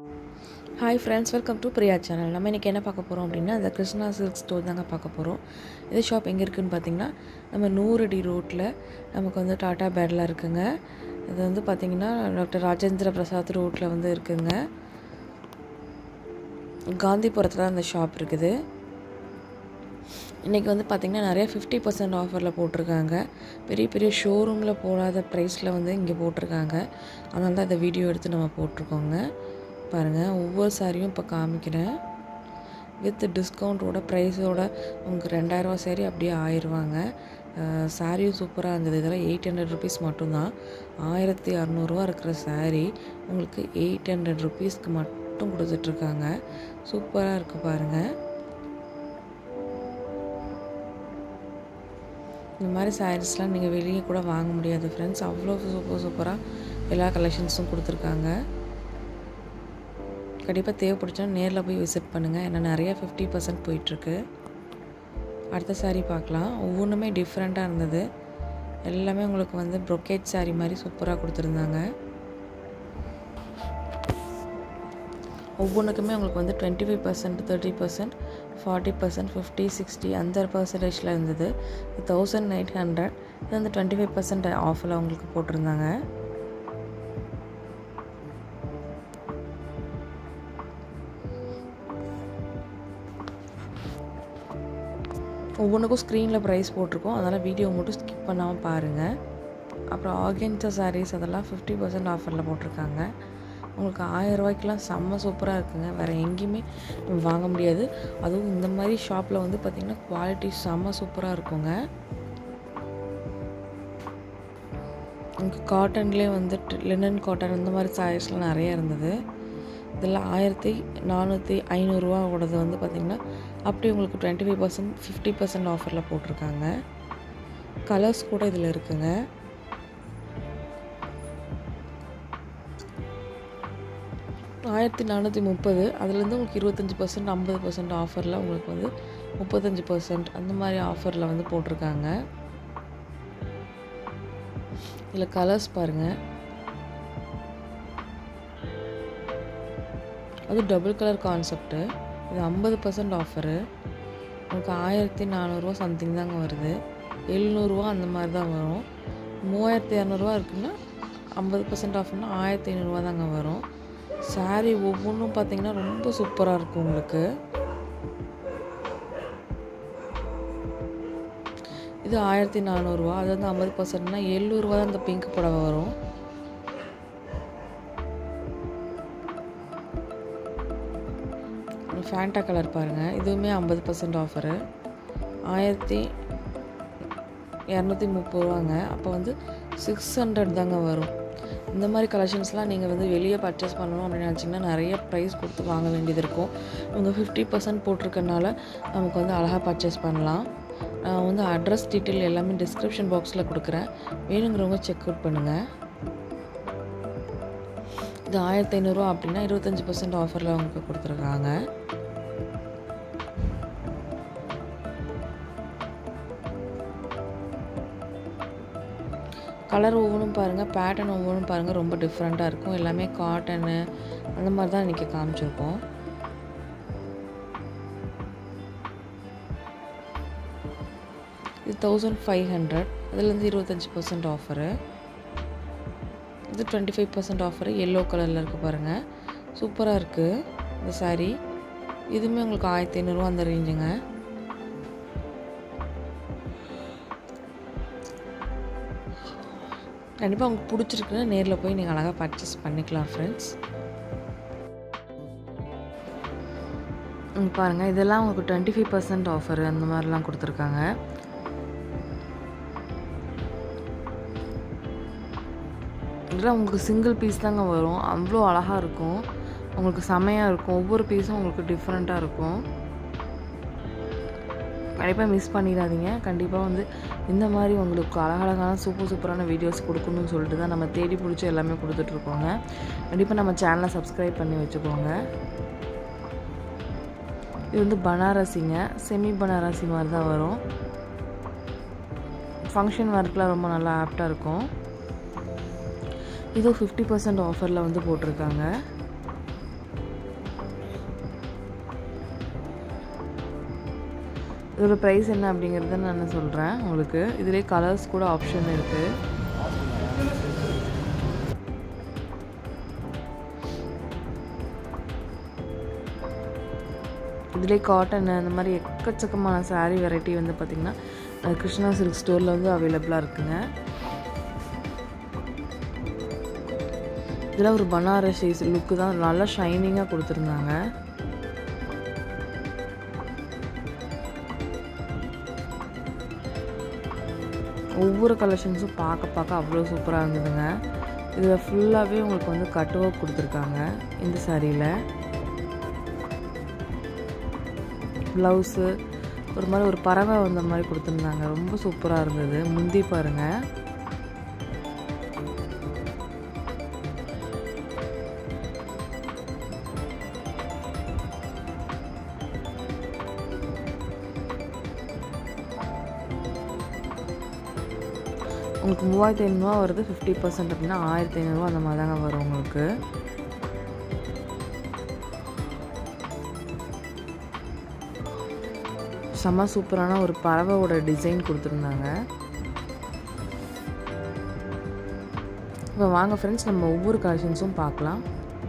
hi friends welcome to Priya channel நம்ம இன்றைக்கி என்ன பார்க்க போகிறோம் அப்படின்னா அந்த கிருஷ்ணா சில்க் ஸ்டோர் தாங்க பார்க்க போகிறோம் இது ஷாப் எங்கே இருக்குதுன்னு பார்த்தீங்கன்னா நம்ம நூறடி ரோட்டில் நமக்கு வந்து டாட்டா பேடில் இருக்குங்க இது வந்து பார்த்திங்கன்னா டாக்டர் ராஜேந்திர பிரசாத் ரோட்டில் வந்து இருக்குங்க காந்திபுரத்தில் தான் அந்த ஷாப் இருக்குது இன்றைக்கி வந்து பார்த்திங்கன்னா நிறைய ஃபிஃப்டி பர்சன்ட் ஆஃபரில் போட்டிருக்காங்க பெரிய பெரிய ஷோரூமில் போடாத ப்ரைஸில் வந்து இங்கே போட்டிருக்காங்க அதனால தான் இந்த வீடியோ எடுத்து நம்ம போட்டிருக்கோங்க பாருங்கள் ஒவ்வொரு சாரியும் இப்போ காமிக்கிறேன் வித் டிஸ்கவுண்ட்டோட ப்ரைஸோட உங்களுக்கு ரெண்டாயிரரூவா சாரி அப்படியே ஆயிடுவாங்க சாரியும் சூப்பராக இருந்தது இதெல்லாம் எயிட் ஹண்ட்ரட் ருபீஸ் மட்டும்தான் ஆயிரத்தி அறநூறுவா இருக்கிற சாரீ உங்களுக்கு எயிட் ஹண்ட்ரட் ருபீஸ்க்கு மட்டும் கொடுத்துட்ருக்காங்க சூப்பராக இருக்குது பாருங்கள் இந்த மாதிரி சாரீஸ்லாம் நீங்கள் வெளியே கூட வாங்க முடியாது ஃப்ரெண்ட்ஸ் அவ்வளோ சூப்பர் சூப்பராக எல்லா கலெக்ஷன்ஸும் கொடுத்துருக்காங்க கண்டிப்பாக தேவைப்படுச்சோன்னா நேரில் போய் விசிட் பண்ணுங்கள் ஏன்னா நிறையா ஃபிஃப்டி பர்சன்ட் போயிட்டுருக்கு அடுத்த சாரீ பார்க்கலாம் ஒவ்வொன்றுமே டிஃப்ரெண்ட்டாக இருந்தது எல்லாமே உங்களுக்கு வந்து ப்ரொக்கேட் சாரீ மாதிரி சூப்பராக கொடுத்துருந்தாங்க ஒவ்வொன்றுக்குமே உங்களுக்கு வந்து twenty five percent thirty percent forty percent fifty sixty அந்த பர்சன்டேஜில் இருந்தது தௌசண்ட் எயிட் ஹண்ட்ரட் இது வந்து டுவெண்ட்டி ஃபைவ் பர்சன்ட் ஆஃபில் அவங்களுக்கு போட்டிருந்தாங்க ஒவ்வொன்றுக்கும் ஸ்க்ரீனில் ப்ரைஸ் போட்டிருக்கோம் அதனால் வீடியோ மட்டும் ஸ்கிப் பண்ணாமல் பாருங்கள் அப்புறம் ஆர்கென்சா சாரீஸ் அதெல்லாம் ஃபிஃப்டி பர்சன்ட் ஆஃபரில் போட்டிருக்காங்க உங்களுக்கு ஆயரூவாய்க்கெலாம் செம்ம சூப்பராக இருக்குங்க வேறு எங்கேயுமே வாங்க முடியாது அதுவும் இந்த மாதிரி ஷாப்பில் வந்து பார்த்திங்கன்னா குவாலிட்டி செம்ம சூப்பராக இருக்குங்க உங்களுக்கு காட்டன்லேயே வந்து லினன் காட்டன் இந்த மாதிரி சாரீஸ்லாம் நிறைய இருந்தது இதில் ஆயிரத்தி நானூற்றி ஐநூறுரூவாவோடது வந்து பார்த்திங்கன்னா அப்படி உங்களுக்கு twenty five percent fifty percent ஆஃபரில் போட்டிருக்காங்க கலர்ஸ் கூட இதில் இருக்குங்க ஆயிரத்தி நானூற்றி முப்பது அதுலேருந்து உங்களுக்கு இருபத்தஞ்சி பர்சன்ட் ஐம்பது பர்சன்ட் ஆஃபரில் உங்களுக்கு வந்து முப்பத்தஞ்சு பர்சன்ட் அந்த மாதிரி ஆஃபரில் வந்து போட்டிருக்காங்க இதில் கலர்ஸ் பாருங்கள் அது டபுள் கலர் கான்செப்ட்டு இது ஐம்பது பர்சன்ட் ஆஃபரு உங்களுக்கு ஆயிரத்தி நானூறுரூவா சம்திங் தாங்க வருது எழுநூறுவா அந்த மாதிரி தான் வரும் மூவாயிரத்தி இரநூறுவா இருக்குன்னா ஐம்பது பர்சன்ட் ஆஃப்னா ஆயிரத்தி ஐநூறுரூவா தாங்க வரும் சாரீ ஒவ்வொன்றும் பார்த்தீங்கன்னா ரொம்ப சூப்பராக இருக்கும் உங்களுக்கு இது ஆயிரத்தி நானூறுரூவா அது வந்து ஐம்பது பர்சன்ட்னா எழுநூறுவா தான் இந்த பிங்க் புடவை வரும் ஃபேண்டா கலர் பாருங்கள் இதுவுமே ஐம்பது பர்சன்ட் ஆஃபரு ஆயிரத்தி இரநூத்தி முப்பது ரூபாங்க அப்போ வந்து சிக்ஸ் ஹண்ட்ரட் தாங்க வரும் இந்த மாதிரி கலெக்ஷன்ஸ்லாம் நீங்கள் வந்து வெளியே பர்ச்சேஸ் பண்ணணும் அப்படின்னு நினச்சிங்கன்னா நிறைய ப்ரைஸ் கொடுத்து வாங்க வேண்டியது இருக்கும் இவங்க ஃபிஃப்டி பர்சன்ட் போட்டிருக்கனால நமக்கு வந்து அழகாக பர்ச்சேஸ் பண்ணலாம் நான் வந்து அட்ரஸ் டீட்டெயில் எல்லாமே டிஸ்கிரிப்ஷன் பாக்ஸில் கொடுக்குறேன் வேணுங்கிறவங்க செக் அவுட் பண்ணுங்கள் இது ஆயிரத்தி ஐநூறுரூவா அப்படின்னா இருபத்தஞ்சி பர்சன்ட் ஆஃபரில் அவங்களுக்கு கொடுத்துருக்காங்க கலர் ஒவ்வொன்றும் பாருங்கள் பேட்டர்ன் ஒவ்வொன்றும் பாருங்கள் ரொம்ப டிஃப்ரெண்ட்டாக இருக்கும் எல்லாமே காட்டனு அந்த மாதிரி தான் இன்றைக்கி காமிச்சிருக்கோம் இது தௌசண்ட் ஃபைவ் ஹண்ட்ரட் அதுலேருந்து இருபத்தஞ்சி பர்சன்ட் ஆஃபரு இது twenty five percent offer yellow கலரில் இருக்குது பாருங்கள் சூப்பராக இருக்குது இந்த சாரீ இதுவுமே உங்களுக்கு ஆயிரத்தி ஐநூறுரூவா அந்த ரேஞ்சுங்க கண்டிப்பாக உங்களுக்கு பிடிச்சிருக்குன்னா நேரில் போய் நீங்கள் அழகாக பர்ச்சேஸ் பண்ணிக்கலாம் ஃப்ரெண்ட்ஸ் பாருங்கள் இதெல்லாம் உங்களுக்கு டுவெண்ட்டி ஃபைவ் பர்சன்ட் ஆஃபர் அந்த மாதிரிலாம் கொடுத்துருக்காங்க இதெல்லாம் உங்களுக்கு சிங்கிள் பீஸ் தாங்க வரும் அவ்வளோ அழகாக இருக்கும் உங்களுக்கு செமையாக இருக்கும் ஒவ்வொரு பீஸும் உங்களுக்கு டிஃப்ரெண்ட்டாக இருக்கும் கண்டிப்பாக மிஸ் பண்ணிடாதீங்க கண்டிப்பாக வந்து இந்த மாதிரி உங்களுக்கு அழகழகான சூப்பர் சூப்பரான வீடியோஸ் கொடுக்கணும்னு சொல்லிட்டு தான் நம்ம தேடி பிடிச்சி எல்லாமே கொடுத்துட்ருக்கோங்க கண்டிப்பாக நம்ம சேனலை சப்ஸ்கிரைப் பண்ணி வச்சுக்கோங்க இது வந்து பனாரசிங்க செமி பனாரசி மாதிரி தான் வரும் ஃபங்க்ஷன் ஒர்க்கில் ரொம்ப நல்லா ஆப்டாக இருக்கும் இது ஃபிஃப்டி பர்சன்ட் ஆஃபரில் வந்து போட்டிருக்காங்க இதோட ப்ரைஸ் என்ன அப்படிங்கிறத நான் சொல்கிறேன் உங்களுக்கு இதிலே கலர்ஸ் கூட ஆப்ஷன் இருக்குது இதிலே காட்டன் அந்த மாதிரி எக்கச்சக்கமான சாரீ வெரைட்டி வந்து பார்த்திங்கன்னா அஹ், கிருஷ்ணா சில்க் ஸ்டோரில் வந்து அவைலபிளாக இருக்குங்க இதில் ஒரு பனாரசி லுக்கு தான் நல்லா ஷைனிங்காக கொடுத்துருந்தாங்க ஒவ்வொரு கலெக்ஷன்ஸும் பார்க்க பார்க்க அவ்வளோ சூப்பராக இருந்ததுங்க இதில் ஃபுல்லாகவே உங்களுக்கு வந்து கட் ஒர்க் கொடுத்துருக்காங்க இந்த சாரியில் ப்ளவுஸு ஒரு மாதிரி ஒரு பறவை வந்த மாதிரி கொடுத்துருந்தாங்க ரொம்ப சூப்பராக இருந்தது முந்தி பாருங்கள் உங்களுக்கு மூவாயிரத்தி ஐநூறுரூவா வருது ஃபிஃப்டி பர்சன்ட் அப்படின்னா ஆயிரத்தி ஐநூறுரூவா அந்த மாதிரி தாங்க வரும் உங்களுக்கு செம்ம சூப்பரான ஒரு பறவையோட டிசைன் கொடுத்துருந்தாங்க இப்போ வாங்க ஃப்ரெண்ட்ஸ் நம்ம ஒவ்வொரு கலெக்ஷன்ஸும் பார்க்கலாம்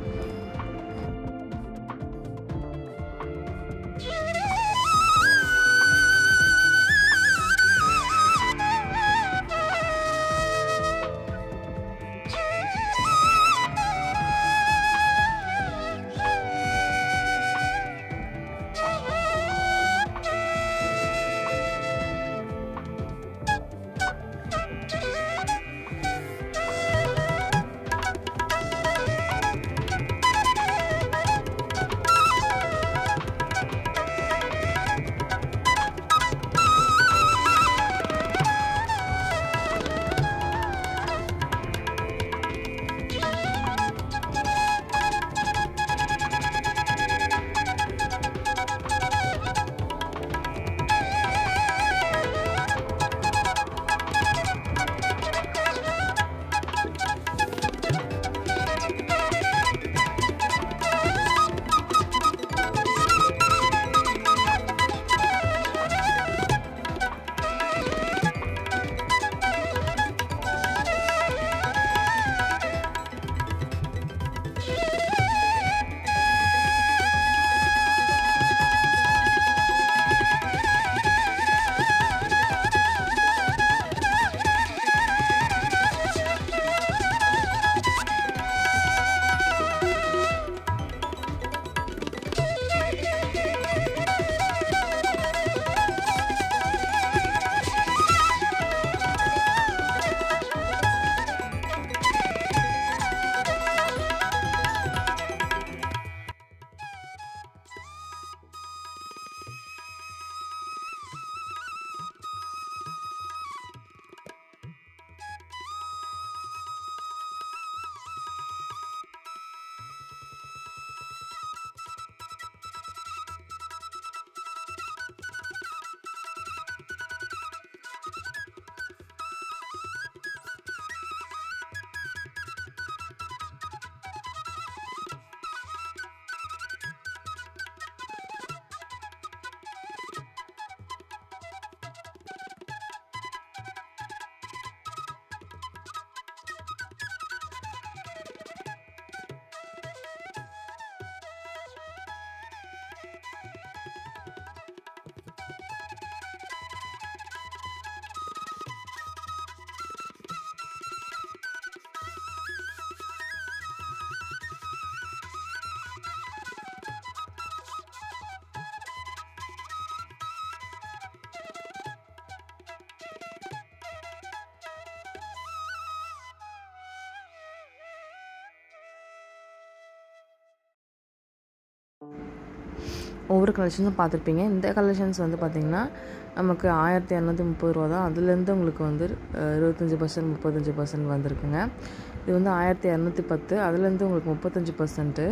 ஒவ்வொரு கலெக்ஷன்ஸும் பார்த்துருப்பீங்க இந்த கலெக்ஷன்ஸ் வந்து பார்த்திங்கன்னா நமக்கு ஆயிரத்தி இரநூத்தி முப்பது ரூபா தான் அதுலேருந்து உங்களுக்கு வந்து அஹ், இருபத்தஞ்சி பர்சன்ட் முப்பத்தஞ்சு பர்சன்ட் வந்திருக்குங்க இது வந்து ஆயிரத்தி இரநூத்தி பத்து அதுலேருந்து உங்களுக்கு முப்பத்தஞ்சு பர்சன்ட்டு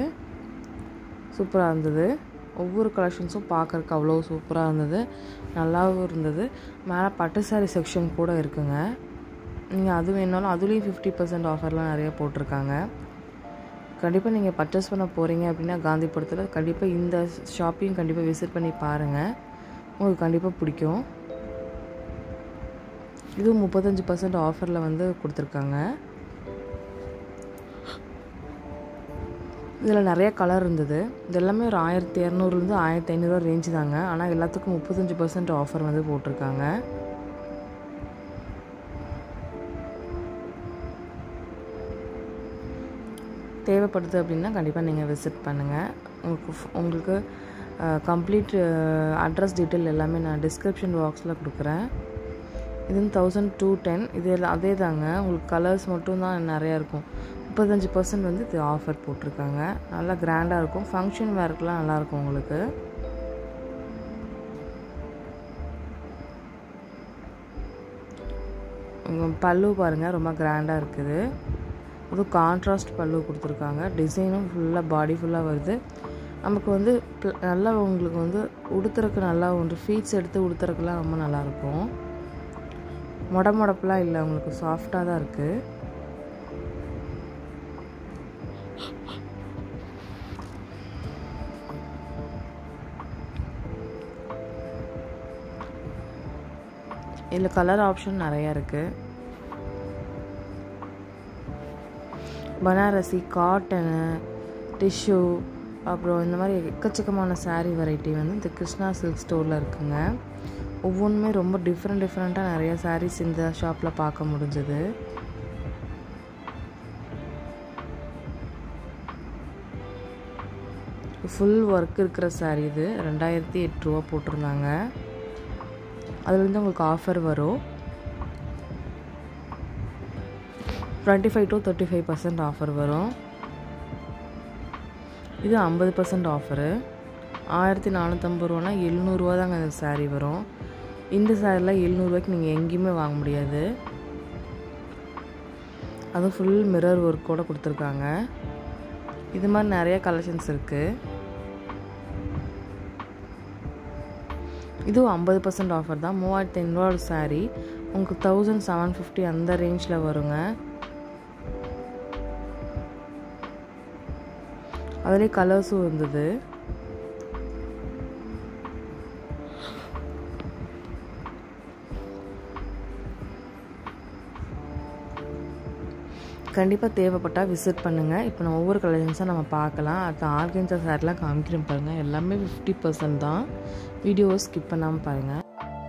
சூப்பராக இருந்தது ஒவ்வொரு கலெக்ஷன்ஸும் பார்க்கறக்கு அவ்வளோ சூப்பராக இருந்தது நல்லாவும் இருந்தது மேலே பட்டு சாரி செக்ஷன் கூட இருக்குங்க நீங்கள் அது வேணாலும் அதுலேயும் ஃபிஃப்டி பர்சன்ட் ஆஃபர்லாம் நிறைய போட்டிருக்காங்க கண்டிப்பாக நீங்கள் பர்ச்சேஸ் பண்ண போகிறீங்க அப்படின்னா காந்திபுரத்தில் கண்டிப்பாக இந்த ஷாப்பையும் கண்டிப்பாக விசிட் பண்ணி பாருங்கள் உங்களுக்கு கண்டிப்பாக பிடிக்கும் இதுவும் முப்பத்தஞ்சு பர்சன்ட் ஆஃபரில் வந்து கொடுத்துருக்காங்க இதில் நிறைய கலர் இருந்தது இது எல்லாமே ஒரு ஆயிரத்தி இரநூறுலேருந்து ஆயிரத்தி ஐநூறுரூவா ரேஞ்சு தாங்க ஆனால் எல்லாத்துக்கும் முப்பத்தஞ்சு பர்சன்ட் ஆஃபர் வந்து போட்டிருக்காங்க தேவைப்படுது அப்படின்னா கண்டிப்பாக நீங்கள் விசிட் பண்ணுங்கள் உங்களுக்கு ஃப- உங்களுக்கு கம்ப்ளீட் அட்ரஸ் டீட்டெயில் எல்லாமே நான் டிஸ்கிரிப்ஷன் பாக்ஸில் கொடுக்குறேன் இது வந்து தௌசண்ட் டூ டென் இது எல்லாம் அதே தாங்க உங்களுக்கு கலர்ஸ் மட்டும் தான் நிறையா இருக்கும் முப்பத்தஞ்சு பர்சன்ட் வந்து இது ஆஃபர் போட்டிருக்காங்க நல்லா கிராண்டாக இருக்கும் ஃபங்க்ஷன் வேர்க்கெலாம் நல்லாயிருக்கும் உங்களுக்கு உங்க பல்லு பாருங்கள் ரொம்ப கிராண்டாக இருக்குது அதுவும் கான்ட்ராஸ்ட் பல்லு கொடுத்துருக்காங்க டிசைனும் ஃபுல்லாக பாடி ஃபுல்லாக வருது நமக்கு வந்து pl- நல்லா உங்களுக்கு வந்து உடுத்துறதுக்கு நல்லா வந்து ஃபீட்ஸ் எடுத்து உடுத்துறதுக்குலாம் ரொம்ப நல்லாயிருக்கும் மொட மொடப்பெலாம் இல்லை உங்களுக்கு சாஃப்டாக தான் இருக்குது இதில் கலர் ஆப்ஷன் நிறையா இருக்குது பனாரசி காட்டனு டிஷ்யூ அப்புறம் இந்த மாதிரி எக்கச்சக்கமான saree வெரைட்டி வந்து இந்த கிருஷ்ணா சில்க் ஸ்டோரில் இருக்குங்க ஒவ்வொன்றுமே ரொம்ப டிஃப்ரெண்ட் டிஃப்ரெண்ட்டாக நிறைய sarees இந்த ஷாப்பில் பார்க்க முடிஞ்சது ஃபுல் ஒர்க் இருக்கிற saree இது ரெண்டாயிரத்தி எட்டு ரூபா போட்டிருந்தாங்க அதுலேருந்து உங்களுக்கு ஆஃபர் வரும் twenty five to thirty five percent offer வரும் இது ஐம்பது பர்சன்ட் ஆஃபரு ஆயிரத்தி நானூற்றம்பது ரூபானா எழுநூறுவா தாங்க இந்த saree வரும் இந்த சாரியில் எழுநூறுவாய்க்கு நீங்கள் எங்கேயுமே வாங்க முடியாது அதுவும் ஃபுல் மிரர் ஒர்க்கோடு கொடுத்துருக்காங்க இது மாதிரி நிறைய கலெக்ஷன்ஸ் இருக்குது இதுவும் ஐம்பது பர்சன்ட் ஆஃபர் தான் மூவாயிரத்தி ஐநூறுவா saree உங்களுக்கு தௌசண்ட் செவன் ஃபிஃப்டி அந்த ரேஞ்சில் வருங்க அதுலேயே கலர்ஸும் இருந்தது கண்டிப்பாக தேவைப்பட்டால் விசிட் பண்ணுங்கள் இப்போ நம்ம ஒவ்வொரு கலெக்ஷன்ஸாக நம்ம பார்க்கலாம் அடுத்த ஆர்கன்ஸா சாரிலாம் காமிக்கிறேன் பாருங்கள் எல்லாமே ஃபிஃப்டி பர்சன்ட் தான் வீடியோவை ஸ்கிப் பண்ணாமல் பாருங்கள்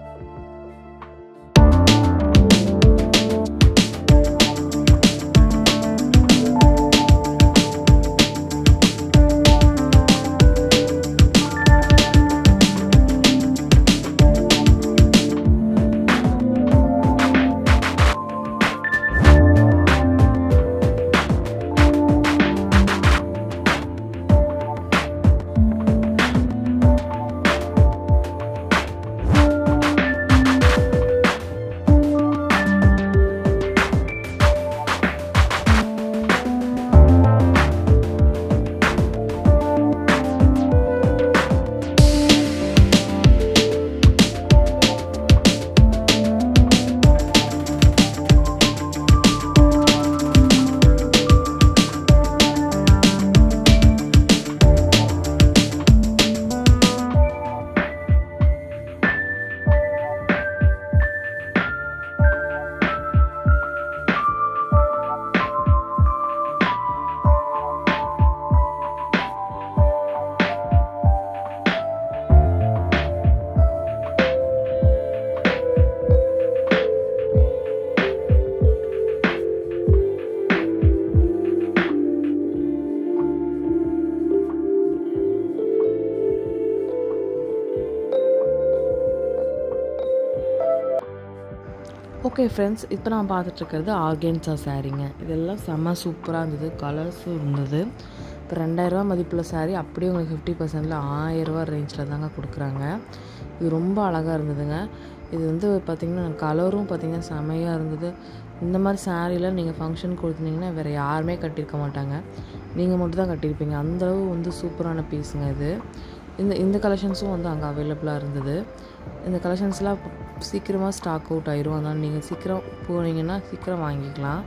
ஓகே ஃப்ரெண்ட்ஸ் இப்போ நான் பார்த்துட்ருக்கிறது ஆர்கேன்ஸா சாரீங்க இதெல்லாம் செம்ம சூப்பராக இருந்தது கலர்ஸும் இருந்தது இப்போ ரெண்டாயிரரூவா மதிப்புள்ள saree அப்படியே உங்களுக்கு ஃபிஃப்டி பர்சன்டில் ஆயிரரூவா ரேஞ்சில் தாங்க கொடுக்குறாங்க இது ரொம்ப அழகாக இருந்ததுங்க இது வந்து பார்த்திங்கன்னா கலரும் பார்த்திங்கன்னா செமையாக இருந்தது இந்த மாதிரி சாரியில் நீங்கள் ஃபங்க்ஷன் கொடுத்துருந்தீங்கன்னா வேறு யாருமே கட்டியிருக்க மாட்டாங்க நீங்கள் மட்டும் தான் கட்டியிருப்பீங்க அந்தளவு வந்து சூப்பரான பீஸுங்க இது இந்த இந்த கலெக்ஷன்ஸும் வந்து அங்கே அவைலபிளாக இருந்தது இந்த கலெக்ஷன்ஸ்லாம் சீக்கிரமாக ஸ்டாக் அவுட் ஆயிரும் அதனால் நீங்கள் சீக்கிரம் போனீங்கன்னா சீக்கிரம் வாங்கிக்கலாம்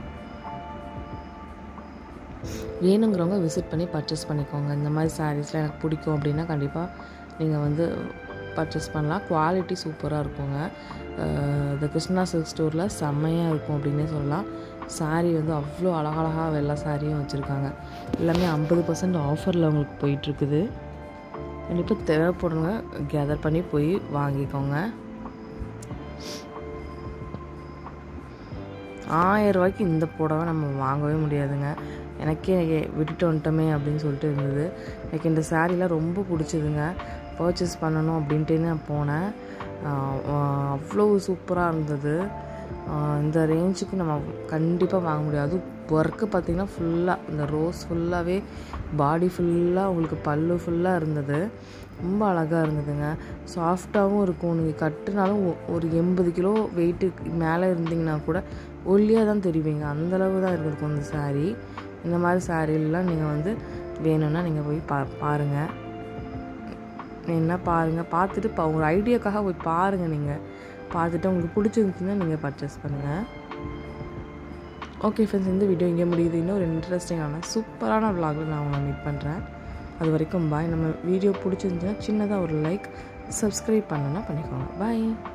வேணுங்கிறவங்க விசிட் பண்ணி பர்ச்சேஸ் பண்ணிக்கோங்க இந்த மாதிரி சாரீஸ்லாம் எனக்கு பிடிக்கும் அப்படின்னா கண்டிப்பாக நீங்கள் வந்து பர்ச்சேஸ் பண்ணலாம் குவாலிட்டி சூப்பராக இருக்குங்க இந்த கிருஷ்ணா சில்க் ஸ்டோரில் செம்மையாக இருக்கும் அப்படின்னே சொல்லலாம் சாரீ வந்து அவ்வளோ அழகழகாக வெள்ளை சாரியும் வச்சுருக்காங்க எல்லாமே ஐம்பது பர்சன்ட் ஆஃபரில் உங்களுக்கு போயிட்டுருக்குது கண்டிப்பாக தேவைப்படுங்க கேதர் பண்ணி போய் வாங்கிக்கோங்க ஆயிரம் ரூபாய்க்கு இந்த புடவை நம்ம வாங்கவே முடியாதுங்க எனக்கே விட்டுட்டு வந்துட்டோமே அப்படின்னு சொல்லிட்டு இருந்தது எனக்கு இந்த சாரீலாம் ரொம்ப பிடிச்சதுங்க பர்ச்சேஸ் பண்ணணும் அப்படின்ட்டு நான் போனேன் அவ்வளோ சூப்பராக இருந்தது இந்த ரேஞ்சுக்கு நம்ம கண்டிப்பாக வாங்க முடியாது ஒர்க்கு பார்த்திங்கன்னா ஃபுல்லாக இந்த ரோஸ் ஃபுல்லாகவே பாடி ஃபுல்லாக உங்களுக்கு பல்லு ஃபுல்லாக இருந்தது ரொம்ப அழகாக இருந்ததுங்க சாஃப்டாகவும் இருக்கும் நீங்கள் கட்டுனாலும் ஒரு எண்பது கிலோ வெயிட்டுக்கு மேலே இருந்தீங்கன்னா கூட ஒல்லியாக தான் தெரிவிங்க அந்தளவு தான் இருக்கும் இந்த சாரீ இந்த மாதிரி சாரீலாம் நீங்கள் வந்து வேணும்னா நீங்கள் போய் பா பாருங்கள் என்ன பாருங்கள் பார்த்துட்டு பா உங்கள் ஐடியாக்காக போய் பாருங்கள் நீங்கள் பார்த்துட்டு உங்களுக்கு பிடிச்சிருந்துச்சுன்னா நீங்கள் பர்ச்சேஸ் பண்ணுங்கள் ஓகே ஃப்ரெண்ட்ஸ் இந்த வீடியோ இங்கே முடியுது இன்னொரு இன்ட்ரெஸ்டிங்கான சூப்பரான விலாகில் நான் உங்களை மீட் பண்ணுறேன் அது வரைக்கும் பாய் நம்ம வீடியோ பிடிச்சிருந்துச்சுன்னா சின்னதாக ஒரு லைக் சப்ஸ்கிரைப் பண்ணணுன்னா பண்ணிக்கோங்க பாய்